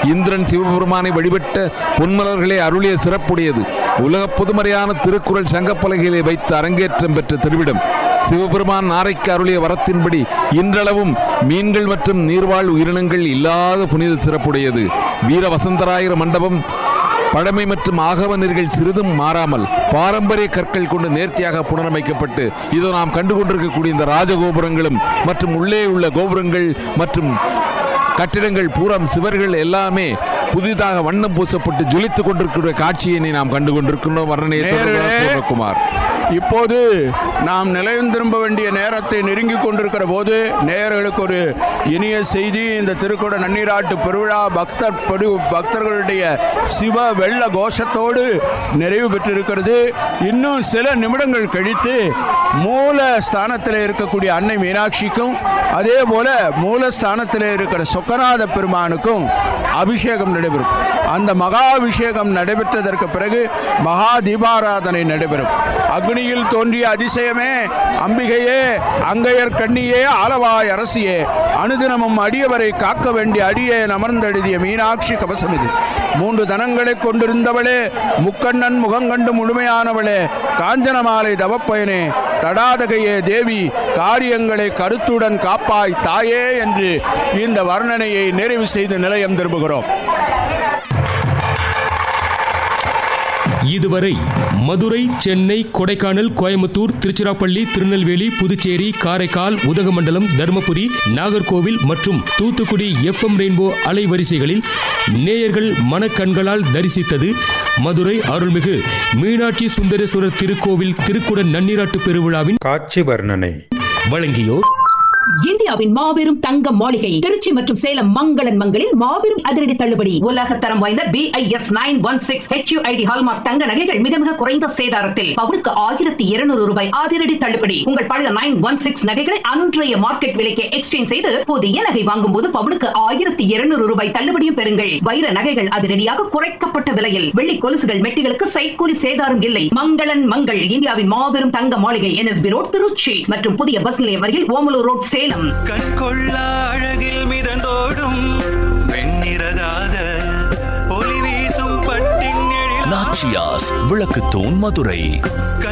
இந்திரன் சிவபெருமானை வழிபட்ட பொன்மலர்களே அருளிய சிறப்புடையது உலக பொதுமறையான திருக்குறள் சங்கப்பலகைகளை வைத்து அரங்கேற்றம் பெற்ற திருவிடம் சிவபெருமான் நாரைக்கு அருளிய வரத்தின்படி இன்றளவும் மீன்கள் மற்றும் நீர்வாழ் உயிரினங்கள் இல்லாத புனித சிறப்புடையது வீர வசந்தராயர் மண்டபம் பழமை மற்றும் ஆகவ நெறிகள் சிறிதும் மாறாமல் பாரம்பரிய கற்கள் கொண்டு நேர்த்தியாக புனரமைக்கப்பட்டு இதோ நாம் கண்டு கொண்டிருக்கக்கூடிய இந்த ராஜகோபுரங்களும் மற்றும் உள்ளே உள்ள கோபுரங்கள் மற்றும் கட்டிடங்கள் பூரம் சுவர்கள் எல்லாமே புதிதாக வண்ணம் பூசப்பட்டு ஜொலித்துக் கொண்டிருக்கிற காட்சியினை நாம் கண்டு கொண்டிருக்கிறோம் வர்ணனையை நேயர்களே, பூர்ணகுமார் இப்போது நாம் நிலையம் திரும்ப வேண்டிய நேரத்தை நெருங்கி கொண்டிருக்கிற போது நேயர்களுக்கு ஒரு இனிய செய்தி இந்த திருக்குட நன்னீராட்டு பெருவிழா பக்தர் பெரு பக்தர்களுடைய சிவ வெள்ள கோஷத்தோடு நிறைவு பெற்றிருக்கிறது இன்னும் சில நிமிடங்கள் கழித்து மூல ஸ்தானத்தில் இருக்கக்கூடிய அன்னை மீனாட்சிக்கும் அதே போல மூலஸ்தானத்தில் இருக்கிற சொக்கநாத பெருமானுக்கும் அபிஷேகம் நடைபெறும் அந்த மகா அபிஷேகம் நடைபெற்றதற்கு பிறகு மகா தீபாராதனை நடைபெறும் அக்னியில் தோன்றிய அதிசயமே அம்பிகையே அங்கையர் கண்ணியே ஆலவாய் அரசியே அனுதினமும் அடியவரை காக்க வேண்டிய அடியே அமர்ந்தெழுதிய மீனாட்சி கவசம் இது மூன்று தனங்களை கொண்டிருந்தவளே முக்கண்ணன் முகங்கண்டு முழுமையானவளே காஞ்சனமாலை தவப்பயனே தடாதகையே தேவி காரியங்களை கருத்துடன் காப்பாய் தாயே என்று இந்த வர்ணனையை நிறைவு செய்து நிலையம் திரும்புகிறோம் இதுவரை மதுரை சென்னை கொடைக்கானல் கோயம்புத்தூர் திருச்சிராப்பள்ளி திருநெல்வேலி புதுச்சேரி காரைக்கால் உதகமண்டலம் தருமபுரி நாகர்கோவில் மற்றும் தூத்துக்குடி எஃப்எம் ரெயின்போ அலைவரிசைகளில் நேயர்கள் மனக்கண்களால் தரிசித்தது மதுரை அருள்மிகு மீனாட்சி சுந்தரேஸ்வரர் திருக்கோவில் திருக்குட நன்னீராட்டு பெருவிழாவின் காட்சி வர்ணனை வழங்கியோர் இந்தியாவின் மாபெரும் தங்க மாளிகை திருச்சி மற்றும் சேலம் மங்களன் மங்களில் மாபெரும் அதிரடி தள்ளுபடி உலக தரம் வாய்ந்த BIS nine one six HUID hallmark தங்க நகைகள் மிக மிக குறைந்த சேதாரத்தில் பவுனுக்கு ஆயிரத்தி இருநூறு ரூபாய் அதிரடி தள்ளுபடி உங்கள் பழைய நைன் ஒன் சிக்ஸ் நகைகளை அன்றைய மார்க்கெட் விலைக்கு எக்ஸ்சேஞ்ச் செய்து புதிய நகை வாங்கும் போது பவுனுக்கு ஆயிரத்தி இருநூறு ரூபாய் தள்ளுபடியும் பெறுங்கள் வைர நகைகள் அதிரடியாக குறைக்கப்பட்ட விலையில் வெள்ளி கொலுசுகள் மெட்டிகளுக்கு சைக்கூலி சேதாரம் இல்லை மங்களன் மங்கள் இந்தியாவின் மாபெரும் தங்க மாளிகை என்எஸ்பி ரோட் திருச்சி மற்றும் புதிய பஸ் நிலையம் அருகில் ஓமலூர் ரோட் சேலம் கண்கொள்ளா அழகில் மிதந்தோடும் வெண்ணிறகாக ஒளி வீசும் பட்டின் எழில் நாச்சியாஸ் விளக்குத்தூண் மதுரை